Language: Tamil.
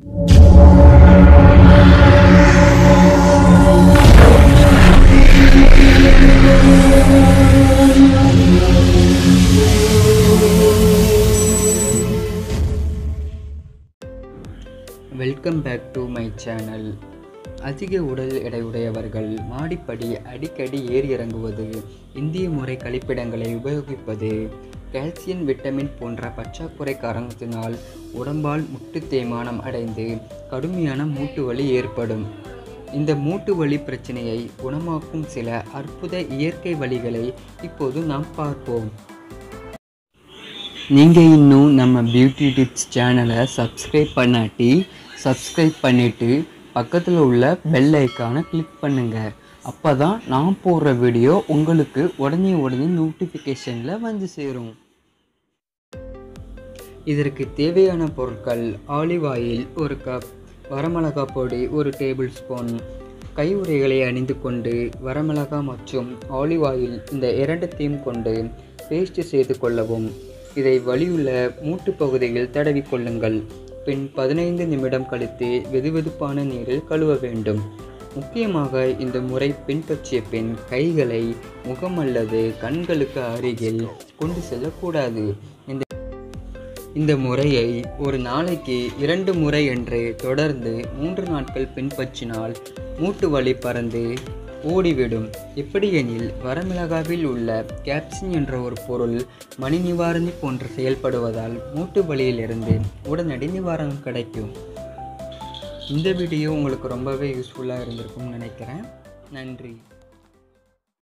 welcome back to my channel அதிக உடல் எடையுடையவர்கள் மாடிப்படி அடிக்கடி ஏறி இறங்குவது இந்திய முறை கழிப்பிடங்களை உபயோகிப்பது கால்சியம் விட்டமின் போன்ற பற்றாக்குறை காரணத்தினால் உடம்பால் முட்டு தேய்மானம் அடைந்து கடுமையான மூட்டு வலி ஏற்படும் இந்த மூட்டு வலி பிரச்சனையை குணமாக்கும் சில அற்புத இயற்கை வழிகளை இப்போது நாம் பார்ப்போம் நீங்கள் இன்னும் நம்ம பியூட்டி டிப்ஸ் சேனலை சப்ஸ்கிரைப் பண்ணாட்டி சப்ஸ்கிரைப் பண்ணிவிட்டு பக்கத்தில் உள்ள பெல் ஐக்கானை கிளிக் பண்ணுங்கள் அப்போ தான் நான் போடுற வீடியோ உங்களுக்கு உடனே உடனே நோட்டிஃபிகேஷனில் வந்து சேரும் இதற்கு தேவையான பொருட்கள் ஆலிவ் ஆயில் ஒரு கப் வரமிளகா பொடி ஒரு டேபிள் ஸ்பூன் கை உறைகளை அணிந்து கொண்டு வரமிளகா மற்றும் ஆலிவ் ஆயில் இந்த இரண்டத்தையும் கொண்டு பேஸ்ட் செய்து கொள்ளவும் இதை வலியுள்ள மூட்டு பகுதியில் தடவி கொள்ளுங்கள் பின் பதினைந்து நிமிடம் கழித்து வெதுவெதுப்பான நீரில் கழுவ வேண்டும் முக்கியமாக இந்த முறை பின்பற்றிய பின் கைகளை முகம் அல்லது கண்களுக்கு அருகில் கொண்டு செல்லக்கூடாது இந்த இந்த முறையை ஒரு நாளைக்கு இரண்டு முறை என்று தொடர்ந்து மூன்று நாட்கள் பின்பற்றினால் மூட்டு வலி பறந்து ஓடிவிடும் எப்படியெனில் வரமிளகாவில் உள்ள கேப்சின் என்ற ஒரு பொருள் மணி நிவாரணி போன்று செயல்படுவதால் மூட்டு வலியிலிருந்து உடனடி நிவாரணம் கிடைக்கும் இந்த வீடியோ உங்களுக்கு ரொம்பவே யூஸ்ஃபுல்லாக இருந்திருக்கும்னு நினைக்கிறேன் நன்றி